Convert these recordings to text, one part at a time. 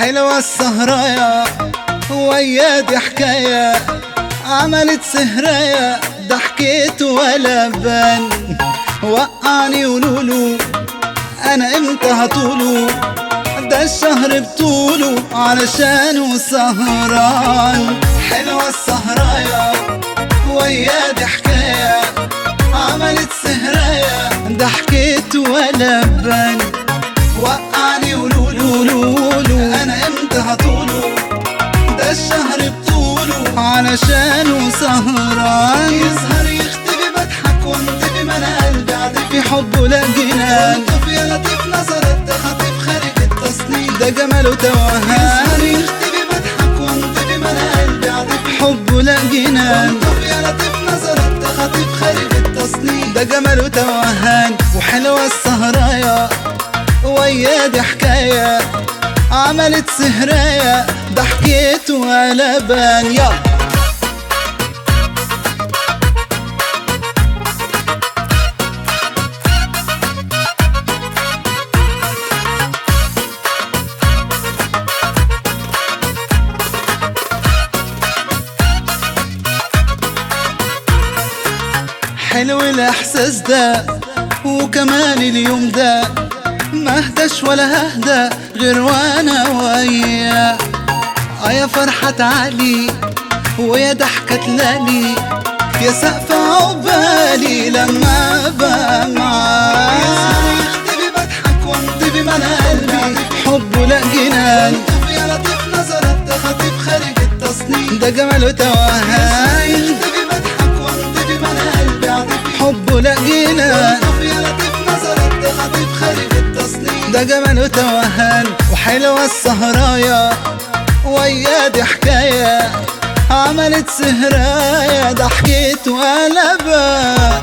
حلوة السهرايا ويا دي حكاية عملت سهرايا ضحكت ولا بان وقعني ولولو انا امتى هطولو ده الشهر بطوله علشانه سهران حلوة السهرايا ويا دي حكاية عملت سهرايا ضحكت ولا بان وقعني ولولو لولو انا امتى هطوله ده الشهر بطوله علشانه سهران يسهر يختفي بضحك وانطفي ما انا قلبي عاطفي حبه لا جنان وانطفي يا لطيف نظرت ده خطيف خارج التصنيف ده جماله توهان يسهر يختفي بضحك وانطفي ما انا قلبي عاطفي حبه لا جنان وانطفي يا لطيف نظرت ده خطيف خارج التصنيف ده جماله توهان وحلوة السهرايا ويا دي حكاية عملت سهراية ضحكت ولا بان يلا حلو الاحساس ده وكمان اليوم ده ما اهداش ولا ههدى غير وانا وياه اه يا فرحة علي ويا ضحكة لالي يا سقف عقبالي لما ابقى معاه يختفي بضحك وانطفي ما انا قلبي حبه لا جنان يا لطيف نظرت ده خطيف خارج التصنيف ده جماله توهان يختفي بضحك وانطفي ما انا قلبي عاطفي حبه لا جنان يا لطيف نظرت ده خطيف خارج التصنيف ده جماله توهان وحلوة السهرايا ويا دي حكاية عملت سهرايا ضحكت وقلبها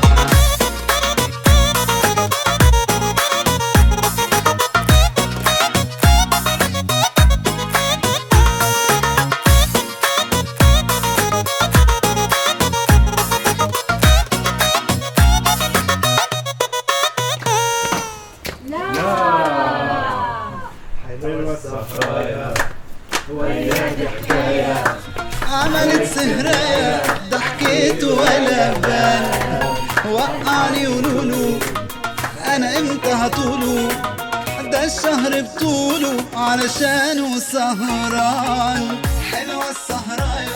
حلوة الصفرايا عملت سهرايا ضحكت ولا بان وقعني ولولو انا امتى هطوله ده الشهر بطوله علشانه سهران حلوة السهرايا